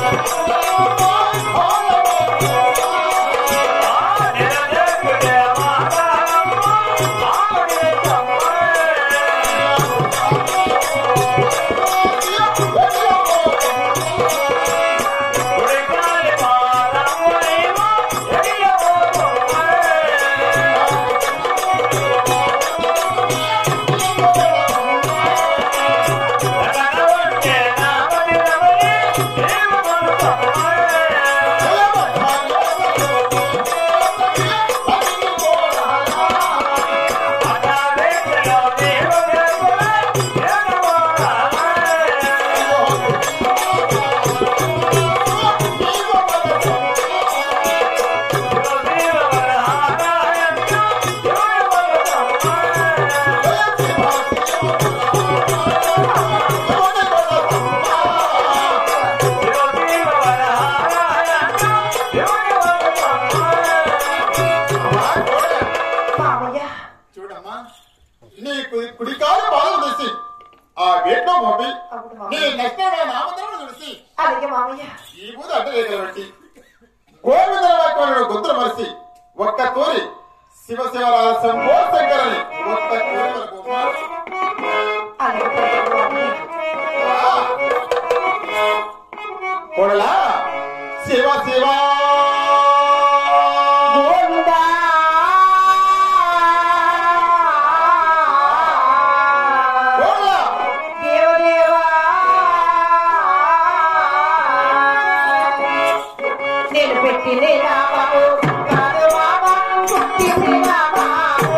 మామయ్య చూడమ్మా నీ కుడి- కుడికాలు బాగా తెలిసి ఆ వేట్లో మోపి అవును నీ మామయ్య నష్టమైన నామధనం తెలిసి అలాగే మామయ్య ఈ బూద అడ్డలేకబట్టి గోవిందరావు గొంతులు మరిసి ఒక్క తోరి శివ శివరాజ శంభో శంకరని ఒక్క తోరి వరకు అమ్మా. అలాగే మామయ్య కోడలా శివ శివ గోవిందా కోడలా దేవదేవా నేను పెట్టిన నామము కాదు మామ పుట్టింది నామము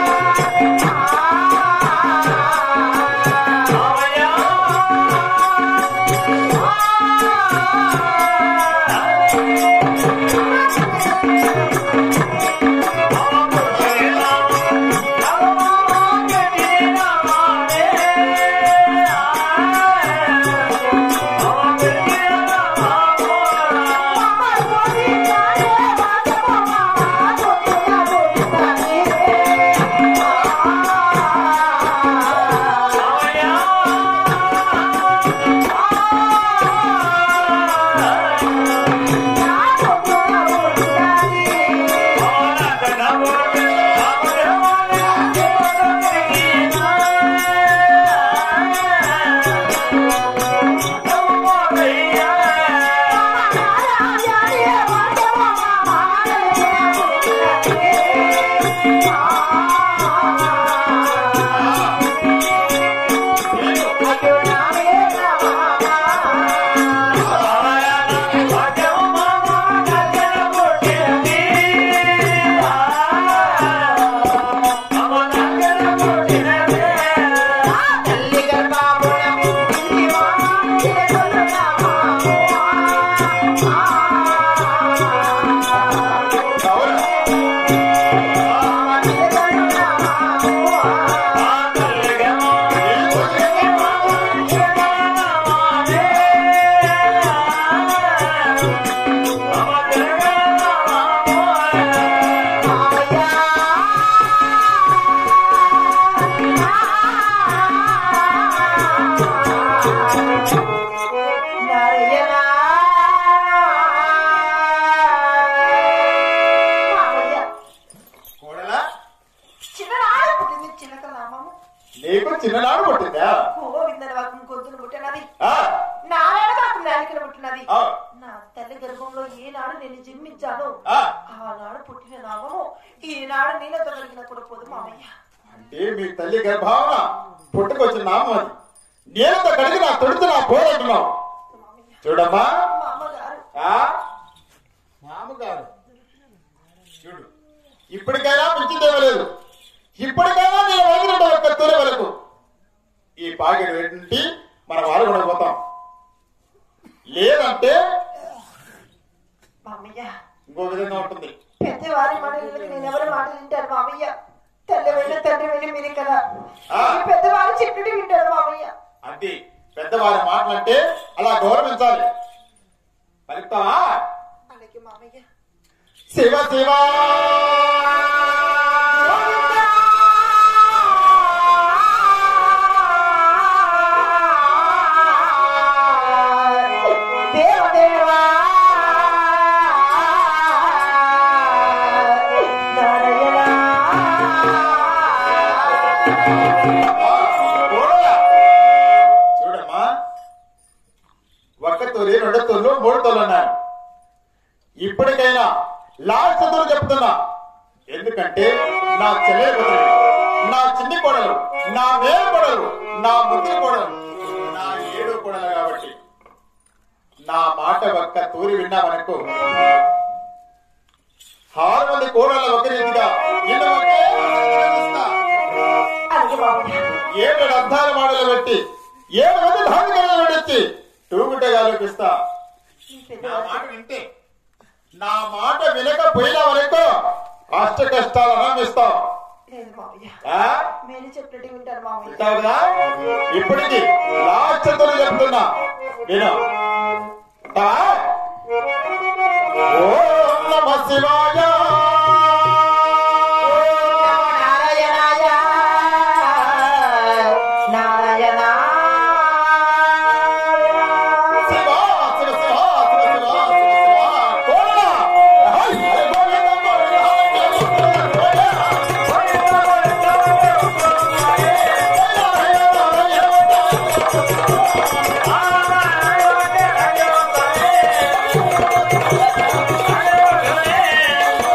కోడలా చిన్ననాడు పుట్టింది చిలక నామము నీకు చిన్ననాడు పుట్టిందా గోవిందన వాకం గొంతులు పుట్టినది ఆ, నారాయణ వాకం నాలికలు పుట్టినది ఆ, నా తల్లి గర్భంలో ఏనాడు నేను జన్మించాను ఆ. ఆనాడు పుట్టిన నామము ఈనాడు నీళ్ళతో కలిగిన కొడుకోదు మామయ్య అంటే మీ తల్లి గర్భావన పుట్టుకొచ్చిన నామం అది నేలతో కడిగి నా తొడితే నా పోరంటున్నావు చూడమ్మా మా అమ్మగారు ఆ? మామగారు చూడు ఇప్పటికైనా పిలిచిందేమలేదు ఇప్పటికైనా నేను వదిలిన ఒక్క తొలి వరకు ఈ పాకెట్ ఏంటి మన వారు కూడా పోతాం లేదంటే మామయ్య ఇంకో విధంగా ఉంటుంది పెద్దవారి మాటలకి నేను ఎవరి మాట వింటాను మామయ్య తల్లి వెళ్ళి తండ్రి వెళ్ళి మీరే కదా ఆ. ఈ పెద్దవారు చెప్పినట్టు వింటారు మామయ్య అది పెద్దవారి మాటలంటే అలా గౌరవించాలి పలుకుతావా అలాగే మామయ్య శివ శివ దేవదేవా తొల్లు మూడు తొల్లు అన్నాను ఇప్పటికైనా లాస్ట్ తొలు చెప్తున్నా ఎందుకంటే నా చెల్లె కొడలు నా చిన్ని కొడలు నా మేలు కొడలు నా ముద్దు కొడలు నా ఏడు కొడలు కాబట్టి నా మాట ఒక్క తూరి విన్నామనుకో ఆరు మంది కోడళ్ళ ఒక రీతిగా నిన్ను ఒకే రీతిగా చూస్తా. అలాగే మామయ్య ఏడు అద్దాల మాటలు పెట్టి ఏడు మంది ధాన్యాలను పెట్టించి టూగుటగా ఆలోచిస్తా ఈ పెద్ద నా మాట వింటే నా మాట వినకపోయినా వరకు అష్ట కష్టాలు అనుభవిస్తావు లేదు మామయ్య ఆ? మీరు చెప్పినట్టు వింటాను మామయ్య వింటావు కదా ఇప్పటికి లాస్ట్ తొలి చెప్తున్నా విను వింటావా? ఓం నమ శివాయ నారాయణాయ నారాయణ శివ శివ శివ శివ శివ శివ శివ కోరణ హై హై గోవింద ఆ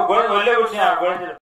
గోడ ఒళ్ళే కూర్చున్నా గోడ